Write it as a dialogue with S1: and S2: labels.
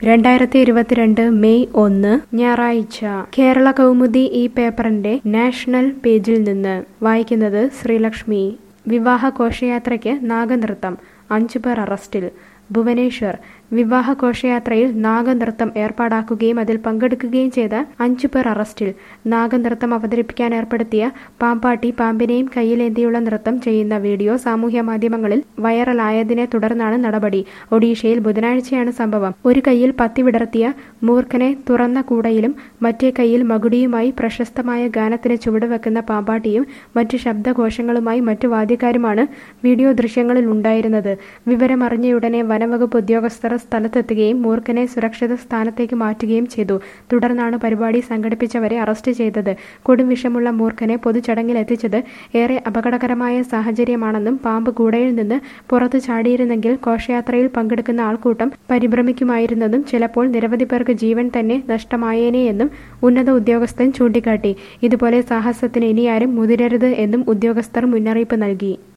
S1: രണ്ടായിരത്തി ഇരുപത്തിരണ്ട് മെയ് ഒന്ന് ഞായറാഴ്ച കേരള കൗമുദി ഈ പേപ്പറിന്റെ നാഷണൽ പേജിൽ നിന്ന് വായിക്കുന്നത് ശ്രീലക്ഷ്മി വിവാഹ ഘോഷയാത്രയ്ക്ക് നാഗനൃത്തം അഞ്ചു പേർ അറസ്റ്റിൽ ഭുവനേശ്വർ വിവാഹ ഘോഷയാത്രയിൽ നാഗനൃത്തം ഏർപ്പാടാക്കുകയും അതിൽ പങ്കെടുക്കുകയും ചെയ്ത അഞ്ചു പേർ അറസ്റ്റിൽ നാഗനൃത്തം അവതരിപ്പിക്കാൻ ഏർപ്പെടുത്തിയ പാമ്പാട്ടി പാമ്പിനെയും കയ്യിലേന്തിയുള്ള നൃത്തം ചെയ്യുന്ന വീഡിയോ സാമൂഹ്യ മാധ്യമങ്ങളിൽ വൈറലായതിനെ തുടർന്നാണ് നടപടി ഒഡീഷയിൽ ബുധനാഴ്ചയാണ് സംഭവം ഒരു കയ്യിൽ പത്തി വിടർത്തിയ മൂർഖനെ തുറന്ന കൂടയിലും മറ്റേ കയ്യിൽ മകുടിയുമായി പ്രശസ്തമായ ഗാനത്തിന് ചുവടുവെക്കുന്ന പാമ്പാട്ടിയും മറ്റു ശബ്ദഘോഷങ്ങളുമായി മറ്റു വാദ്യക്കാരുമാണ് വീഡിയോ ദൃശ്യങ്ങളിൽ ഉണ്ടായിരുന്നത് വിവരമറിഞ്ഞയുടനെ വനംവകുപ്പ് ഉദ്യോഗസ്ഥർ സ്ഥലത്തെത്തുകയും മൂർഖനെ സുരക്ഷിത സ്ഥാനത്തേക്ക് മാറ്റുകയും ചെയ്തു തുടർന്നാണ് പരിപാടി സംഘടിപ്പിച്ചവരെ അറസ്റ്റ് ചെയ്തത് കൊടും വിഷമുള്ള മൂർഖനെ പൊതുചടങ്ങിൽ എത്തിച്ചത് ഏറെ അപകടകരമായ സാഹചര്യമാണെന്നും പാമ്പ് കൂടയിൽ നിന്ന് പുറത്തു ചാടിയിരുന്നെങ്കിൽ ഘോഷയാത്രയിൽ പങ്കെടുക്കുന്ന ആൾക്കൂട്ടം പരിഭ്രമിക്കുമായിരുന്നെന്നും ചിലപ്പോൾ നിരവധി പേർക്ക് ജീവൻ തന്നെ നഷ്ടമായേനെയെന്നും ഉന്നത ഉദ്യോഗസ്ഥൻ ചൂണ്ടിക്കാട്ടി ഇതുപോലെ സാഹസത്തിന് ഇനിയാരും മുതിരരുത് എന്നും ഉദ്യോഗസ്ഥർ മുന്നറിയിപ്പ് നൽകി